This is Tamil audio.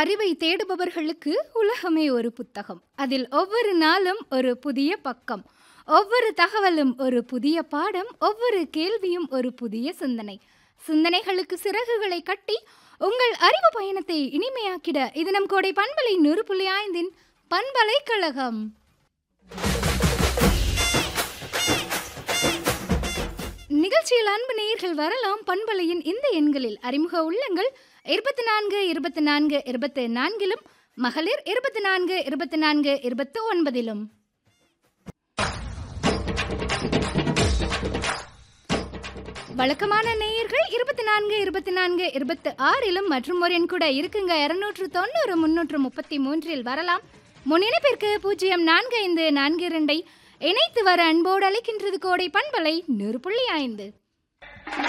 அறிவை தேடுபவர்களுக்கு உலகமே ஒரு புத்தகம் அதில் ஒவ்வொரு நாளும் ஒரு புதிய பக்கம் ஒவ்வொரு தகவலும் ஒரு புதிய பாடம் ஒவ்வொரு கேள்வியும் ஒரு புதிய சிந்தனை சிந்தனைகளுக்கு சிறகுகளை கட்டி உங்கள் அறிவு பயணத்தை இனிமையாக்கிட இது நம் கோடை பண்பலை நூறு புள்ளி ஐந்தின் பண்பலைக்கழகம் நிகழ்ச்சியில் அன்பு நேயர்கள் வரலாம் பண்பலையின் இந்த எண்களில் அறிமுக உள்ளங்கள் இருபத்தி நான்கு இருபத்தி நான்கு இருபத்தி நான்கிலும் மகளிர் இருபத்தி நான்கு இருபத்தி நான்கு இருபத்தி ஒன்பதிலும் வழக்கமான நேயர்கள் இருபத்தி நான்கு இருபத்தி நான்கு இருபத்தி ஆறிலும் மற்றும் ஒரு எண் கூட இருக்குங்க இருநூற்று தொண்ணூறு முன்னூற்று முப்பத்தி மூன்றில் வரலாம் முன்னிணைப்பிற்கு பூஜ்ஜியம் நான்கு ஐந்து நான்கு இரண்டை இணைத்து வர அன்போடு அழைக்கின்றது கோடை பண்பலை நூறு புள்ளி ஐந்து